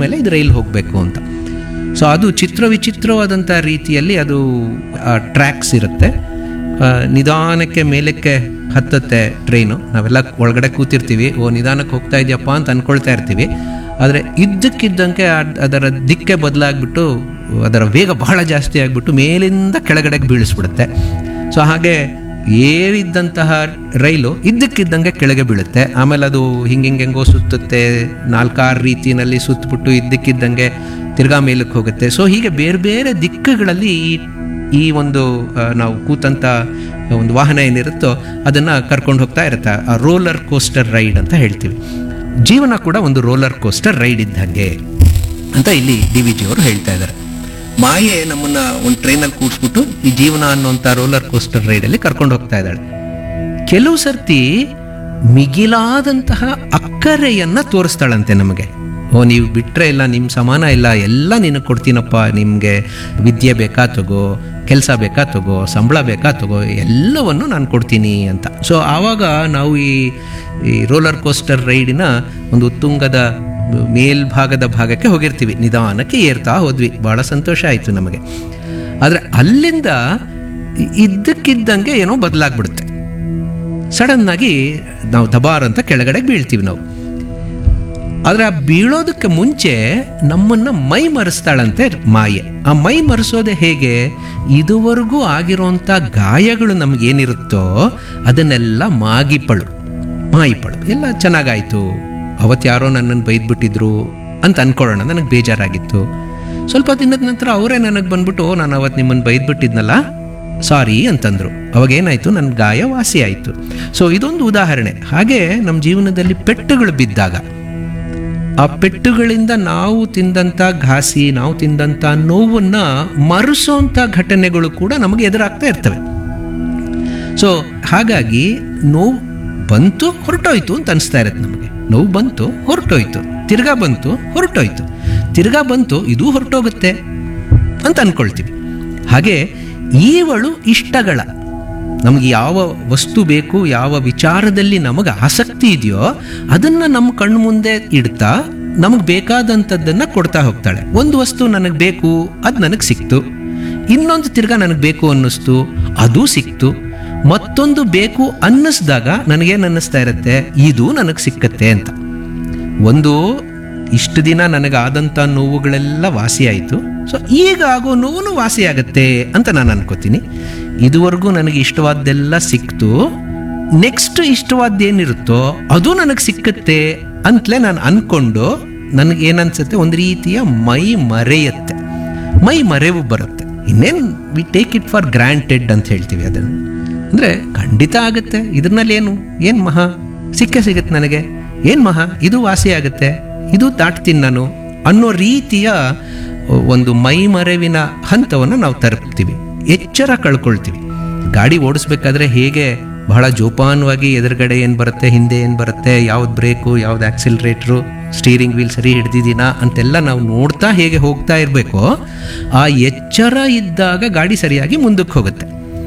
ಮೇಲೆ ಇದು ರೈಲ್ ಹೋಗಬೇಕು ಅಂತ ಸೊ ಅದು ಚಿತ್ರ ವಿಚಿತ್ರವಾದಂಥ ರೀತಿಯಲ್ಲಿ ಅದು ಟ್ರ್ಯಾಕ್ಸ್ ಇರುತ್ತೆ ಆ, ನಿಧಾನಕ್ಕೆ ಮೇಲಕ್ಕೆ ಹತ್ತತ್ತೆ ಟ್ರೈನು ನಾವೆಲ್ಲ ಒಳಗಡೆ ಕೂತಿರ್ತೀವಿ ಓ ನಿಧಾನಕ್ಕೆ ಹೋಗ್ತಾ ಇದೆಯಪ್ಪ ಅಂತ ಅಂದ್ಕೊಳ್ತಾ ಇರ್ತೀವಿ ಆದರೆ ಇದ್ದಕ್ಕಿದ್ದಂಗೆ ಅದ್- ಅದರ ದಿಕ್ಕೆ ಬದಲಾಗ್ಬಿಟ್ಟು ಅದರ ವೇಗ ಬಹಳ ಜಾಸ್ತಿ ಆಗಿಬಿಟ್ಟು ಮೇಲಿಂದ ಕೆಳಗಡೆಗೆ ಬೀಳಿಸ್ಬಿಡುತ್ತೆ ಸೊ ಹಾಗೆ ಏರಿದ್ದಂತಹ ರೈಲು ಇದ್ದಕ್ಕಿದ್ದಂಗೆ ಕೆಳಗೆ ಬೀಳುತ್ತೆ ಆಮೇಲೆ ಅದು ಹಿಂಗಿಂಗೆಂಗೋ ಸುತ್ತುತ್ತೆ ನಾಲ್ಕಾರು ರೀತಿಯಲ್ಲಿ ಸುತ್ತಬಿಟ್ಟು ಇದ್ದಕ್ಕಿದ್ದಂಗೆ ತಿರ್ಗಾ ಮೇಲಕ್ಕೆ ಹೋಗುತ್ತೆ ಸೊ ಹೀಗೆ ಬೇರೆ ಬೇರೆ ದಿಕ್ಕುಗಳಲ್ಲಿ ಈ ಈ ಒಂದು ಆ, ನಾವು ಕೂತಂಥ ಒಂದು ವಾಹನ ಏನಿರುತ್ತೋ ಅದನ್ನು ಕರ್ಕೊಂಡು ಹೋಗ್ತಾ ಇರುತ್ತೆ ಆ ರೋಲರ್ ಕೋಸ್ಟರ್ ರೈಡ್ ಅಂತ ಹೇಳ್ತೀವಿ ಜೀವನ ಕೂಡ ಒಂದು ರೋಲರ್ ಕೋಸ್ಟರ್ ರೈಡ್ ಇದ್ದಂಗೆ ಅಂತ ಇಲ್ಲಿ ಡಿ ವಿ ಜಿ ಅವರು ಹೇಳ್ತಾ ಇದ್ದಾರೆ ಮಾಯೆ ನಮ್ಮನ್ನ ಒಂದು ಟ್ರೈನಲ್ಲಿ ಕೂಡಿಸ್ಬಿಟ್ಟು ಈ ಜೀವನ ಅನ್ನುವಂಥ ರೋಲರ್ ಕೋಸ್ಟರ್ ರೈಡಲ್ಲಿ ಕರ್ಕೊಂಡು ಹೋಗ್ತಾ ಇದ್ದಾಳೆ ಕೆಲವು ಸರ್ತಿ ಮಿಗಿಲಾದಂತಹ ಅಕ್ಕರೆಯನ್ನ ತೋರಿಸ್ತಾಳಂತೆ ನಮಗೆ ಓ ನೀವು ಬಿಟ್ಟರೆ ಇಲ್ಲ ನಿಮ್ಮ ಸಮಾನ ಇಲ್ಲ ಎಲ್ಲ ನಿನಗೆ ಕೊಡ್ತೀನಪ್ಪ ನಿಮಗೆ ವಿದ್ಯೆ ಬೇಕಾ ತಗೋ ಕೆಲಸ ಬೇಕಾ ತಗೋ ಸಂಬಳ ಬೇಕಾ ತಗೋ ಎಲ್ಲವನ್ನು ನಾನು ಕೊಡ್ತೀನಿ ಅಂತ ಸೊ ಆವಾಗ ನಾವು ಈ ಈ ರೋಲರ್ ಕೋಸ್ಟರ್ ರೈಡಿನ ಒಂದು ಉತ್ತುಂಗದ ಮೇಲ್ಭಾಗದ ಭಾಗಕ್ಕೆ ಹೋಗಿರ್ತೀವಿ ನಿಧಾನಕ್ಕೆ ಏರ್ತಾ ಹೋದ್ವಿ ಭಾಳ ಸಂತೋಷ ಆಯಿತು ನಮಗೆ ಆದರೆ ಅಲ್ಲಿಂದ ಇದ್ದಕ್ಕಿದ್ದಂಗೆ ಏನೋ ಬದಲಾಗ್ಬಿಡುತ್ತೆ ಸಡನ್ ಆಗಿ ನಾವು ದಬಾರ್ ಅಂತ ಕೆಳಗಡೆ ಬೀಳ್ತೀವಿ ನಾವು ಆದರೆ ಆ ಬೀಳೋದಕ್ಕೆ ಮುಂಚೆ ನಮ್ಮನ್ನ ಮೈ ಮರೆಸ್ತಾಳಂತೆ ಮಾಯೆ ಆ ಮೈ ಮರೆಸೋದೆ ಹೇಗೆ ಇದುವರೆಗೂ ಆಗಿರೋಂಥ ಗಾಯಗಳು ನಮಗೇನಿರುತ್ತೋ ಅದನ್ನೆಲ್ಲ ಮಾಗಿಪಳು ಮಾಯಿಪಳು ಎಲ್ಲ ಚೆನ್ನಾಗಾಯ್ತು ಅವತ್ತು ಯಾರೋ ನನ್ನನ್ನು ಬೈದ್ಬಿಟ್ಟಿದ್ರು ಅಂತ ಅನ್ಕೊಳ್ಳೋಣ ನನಗೆ ಬೇಜಾರಾಗಿತ್ತು ಸ್ವಲ್ಪ ದಿನದ ನಂತರ ಅವರೇ ನನಗೆ ಬಂದ್ಬಿಟ್ಟು "ಓ, ನಾನು ಅವತ್ತು ನಿಮ್ಮನ್ನು ಬೈದ್ಬಿಟ್ಟಿದ್ನಲ್ಲ ಸಾರಿ ಅಂತಂದರು ಅವಾಗೇನಾಯಿತು ನನ್ನ ಗಾಯ ವಾಸಿ ಆಯಿತು ಸೊ ಇದೊಂದು ಉದಾಹರಣೆ ಹಾಗೆ ನಮ್ಮ ಜೀವನದಲ್ಲಿ ಪೆಟ್ಟುಗಳು ಬಿದ್ದಾಗ ಆ ಪೆಟ್ಟುಗಳಿಂದ ನಾವು ತಿಂದಂಥ ಘಾಸಿ ನಾವು ತಿಂದಂಥ ನೋವನ್ನ ಮರೆಸೋಂಥ ಘಟನೆಗಳು ಕೂಡ ನಮಗೆ ಎದುರಾಗ್ತಾ ಇರ್ತವೆ ಸೊ ಹಾಗಾಗಿ ನೋವು ಬಂತು ಹೊರಟೋಯ್ತು ಅಂತ ಅನಿಸ್ತಾ ಇರುತ್ತೆ ನಮಗೆ ನೋವು ಬಂತು ಹೊರಟೋಯ್ತು ತಿರ್ಗಾ ಬಂತು ಹೊರಟೋಯ್ತು ತಿರ್ಗಾ ಬಂತು ಇದು ಹೊರಟೋಗುತ್ತೆ ಅಂತ ಅನ್ಕೊಳ್ತೀವಿ ಹಾಗೆ ಈವಳು ಇಷ್ಟಗಳ ನಮಗೆ ಯಾವ ವಸ್ತು ಬೇಕು ಯಾವ ವಿಚಾರದಲ್ಲಿ ನಮಗೆ ಆಸಕ್ತಿ ಇದೆಯೋ ಅದನ್ನು ನಮ್ಮ ಕಣ್ಣು ಮುಂದೆ ಇಡ್ತಾ ನಮಗೆ ಬೇಕಾದಂಥದ್ದನ್ನು ಕೊಡ್ತಾ ಹೋಗ್ತಾಳೆ ಒಂದು ವಸ್ತು ನನಗೆ ಬೇಕು ಅದು ನನಗೆ ಸಿಕ್ತು ಇನ್ನೊಂದು ತಿರ್ಗಾ ನನಗೆ ಬೇಕು ಅನ್ನಿಸ್ತು ಅದು ಸಿಕ್ತು ಮತ್ತೊಂದು ಬೇಕು ಅನ್ನಿಸ್ದಾಗ ನನಗೇನು ಅನ್ನಿಸ್ತಾ ಇರುತ್ತೆ ಇದು ನನಗೆ ಸಿಕ್ಕತ್ತೆ ಅಂತ ಒಂದು ಇಷ್ಟು ದಿನ ನನಗಾದಂಥ ನೋವುಗಳೆಲ್ಲ ವಾಸಿಯಾಯಿತು ಸೊ ಈಗ ಆಗೋ ನೋವು ವಾಸಿಯಾಗತ್ತೆ ಅಂತ ನಾನು ಅನ್ಕೋತೀನಿ ಇದುವರೆಗೂ ನನಗೆ ಇಷ್ಟವಾದ್ದೆಲ್ಲ ಸಿಕ್ತು ನೆಕ್ಸ್ಟ್ ಇಷ್ಟವಾದ್ದೇನಿರುತ್ತೋ ಅದು ನನಗೆ ಸಿಕ್ಕತ್ತೆ ಅಂತಲೇ ನಾನು ಅನ್ಕೊಂಡು ನನಗೆ ಏನನ್ಸುತ್ತೆ ಒಂದು ರೀತಿಯ ಮೈ ಮರೆಯುತ್ತೆ ಮೈ ಮರೆವು ಬರುತ್ತೆ ಇನ್ನೇನು we take it for granted ಅಂತ ಹೇಳ್ತೀವಿ ಅದನ್ನು ಅಂದರೆ ಖಂಡಿತ ಆಗುತ್ತೆ ಇದ್ರಲ್ಲಿ ಏನು ಏನು ಮಹಾ ಸಿಕ್ಕೇ ಸಿಗುತ್ತೆ ನನಗೆ ಏನು ಮಹಾ ಇದು ವಾಸಿ ಆಗುತ್ತೆ ಇದು ದಾಟ್ತೀನಿ ನಾನು ಅನ್ನೋ ರೀತಿಯ ಒಂದು ಮೈಮರೆವಿನ ಹಂತವನ್ನು ನಾವು ತಲುಪ್ತೀವಿ ಎಚ್ಚರ ಕಳ್ಕೊಳ್ತೀವಿ ಗಾಡಿ ಓಡಿಸ್ಬೇಕಾದ್ರೆ ಹೇಗೆ ಬಹಳ ಜೋಪಾನವಾಗಿ ಎದುರುಗಡೆ ಏನು ಬರುತ್ತೆ ಹಿಂದೆ ಏನು ಬರುತ್ತೆ ಯಾವ್ದು ಬ್ರೇಕು ಯಾವ್ದು ಆಕ್ಸಿಲರೇಟ್ರು ಸ್ಟೀರಿಂಗ್ ವೀಲ್ ಸರಿ ಹಿಡ್ದಿದ್ದೀನಾ ಅಂತೆಲ್ಲ ನಾವು ನೋಡ್ತಾ ಹೇಗೆ ಹೋಗ್ತಾ ಇರಬೇಕೋ ಆ ಎಚ್ಚರ ಇದ್ದಾಗ ಗಾಡಿ ಸರಿಯಾಗಿ ಮುಂದಕ್ಕೆ ಹೋಗುತ್ತೆ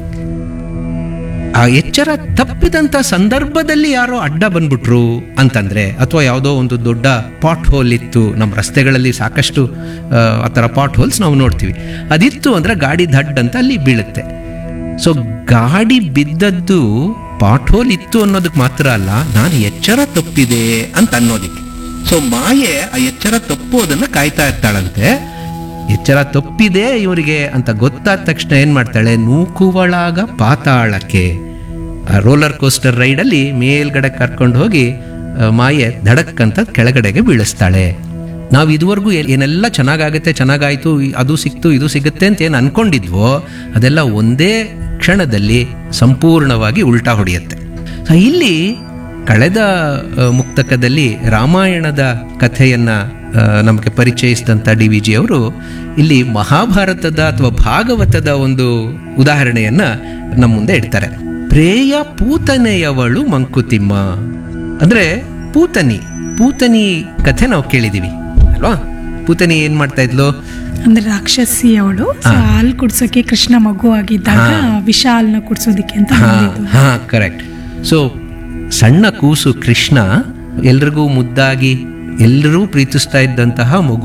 ಆ ಎಚ್ಚರ ತಪ್ಪಿದಂಥ ಸಂದರ್ಭದಲ್ಲಿ ಯಾರೋ ಅಡ್ಡ ಬಂದ್ಬಿಟ್ರು ಅಂತಂದ್ರೆ ಅಥವಾ ಯಾವುದೋ ಒಂದು ದೊಡ್ಡ ಪಾಟ್ ಹೋಲ್ ಇತ್ತು ನಮ್ಮ ರಸ್ತೆಗಳಲ್ಲಿ ಸಾಕಷ್ಟು ಆ, ಆ ಥರ ಪಾಟ್ ಹೋಲ್ಸ್ ನಾವು ನೋಡ್ತೀವಿ ಅದಿತ್ತು ಅಂದ್ರೆ ಗಾಡಿ ದಡ್ ಅಂತ ಅಲ್ಲಿ ಬೀಳುತ್ತೆ ಸೊ ಗಾಡಿ ಬಿದ್ದದ್ದು ಪಾಟ್ ಹೋಲ್ ಇತ್ತು ಅನ್ನೋದಕ್ಕೆ ಮಾತ್ರ ಅಲ್ಲ ನಾನು ಎಚ್ಚರ ತಪ್ಪಿದೆ ಅಂತ ಅನ್ನೋದಕ್ಕೆ ಸೊ ಮಾಯೆ ಆ ಎಚ್ಚರ ತಪ್ಪೋದನ್ನ ಕಾಯ್ತಾ ಇರ್ತಾಳಂತೆ ಎಚ್ಚರ ತಪ್ಪಿದೆ ಇವರಿಗೆ ಅಂತ ಗೊತ್ತಾದ ತಕ್ಷಣ ಏನ್ ಮಾಡ್ತಾಳೆ ನೂಕುವಳಾಗ ಪಾತಾಳಕ್ಕೆ ಆ ರೋಲರ್ ಕೋಸ್ಟರ್ ರೈಡಲ್ಲಿ ಮೇಲ್ಗಡೆ ಕರ್ಕೊಂಡು ಹೋಗಿ ಆ, ಮಾಯೆ ಧಡಕ್ ಅಂತ ಕೆಳಗಡೆಗೆ ಬೀಳಿಸ್ತಾಳೆ ನಾವು ಇದುವರೆಗೂ ಏ- ಏನೆಲ್ಲ ಚೆನ್ನಾಗಾಗುತ್ತೆ ಚೆನ್ನಾಗಾಯ್ತು ಈ- ಅದು ಸಿಕ್ತು ಇದು ಸಿಗುತ್ತೆ ಅಂತ ಏನು ಅನ್ಕೊಂಡಿದ್ವೋ ಅದೆಲ್ಲ ಒಂದೇ ಕ್ಷಣದಲ್ಲಿ ಸಂಪೂರ್ಣವಾಗಿ ಉಲ್ಟಾ ಹೊಡೆಯುತ್ತೆ ಸೊ ಇಲ್ಲಿ ಕಳೆದ ಆ, ಮುಕ್ತಕದಲ್ಲಿ ರಾಮಾಯಣದ ಕಥೆಯನ್ನ ಆ, ನಮಗೆ ಪರಿಚಯಿಸಿದಂಥ ಡಿ ವಿ ಜಿ ಅವರು ಇಲ್ಲಿ ಮಹಾಭಾರತದ ಅಥವಾ ಭಾಗವತದ ಒಂದು ಉದಾಹರಣೆಯನ್ನ ನಮ್ಮ ಮುಂದೆ ಇಡ್ತಾರೆ ಪ್ರೇಯ ಪೂತನೆಯವಳು ಮಂಕುತಿಮ್ಮ ಅಂದ್ರೆ ಪೂತನಿ ಪೂತನಿ ಕಥೆ ನಾವು ಕೇಳಿದೀವಿ ಅಲ್ವಾ ಪೂತನಿ ಏನ್ ಮಾಡ್ತಾ ಇದ್ಲು ಅಂದ್ರೆ ರಾಕ್ಷಸಿ ಅವಳು ಹಾಲು ಕುಡ್ಸೋಕೆ ಕೃಷ್ಣ ಮಗು ಆಗಿದ್ದಾಗ ವಿಷ ಹಾಲ್ನ ಕುಡ್ಸೋದಿಕ್ಕೆ ಅಂತ ಹಾ ಬಂದಿದ್ದು ಹಾ ಕರೆಕ್ಟ್ ಸೊ ಸಣ್ಣ ಕೂಸು ಕೃಷ್ಣ ಎಲ್ರಿಗೂ ಮುದ್ದಾಗಿ ಎಲ್ಲರೂ ಪ್ರೀತಿಸ್ತಾ ಇದ್ದಂತಹ ಮಗು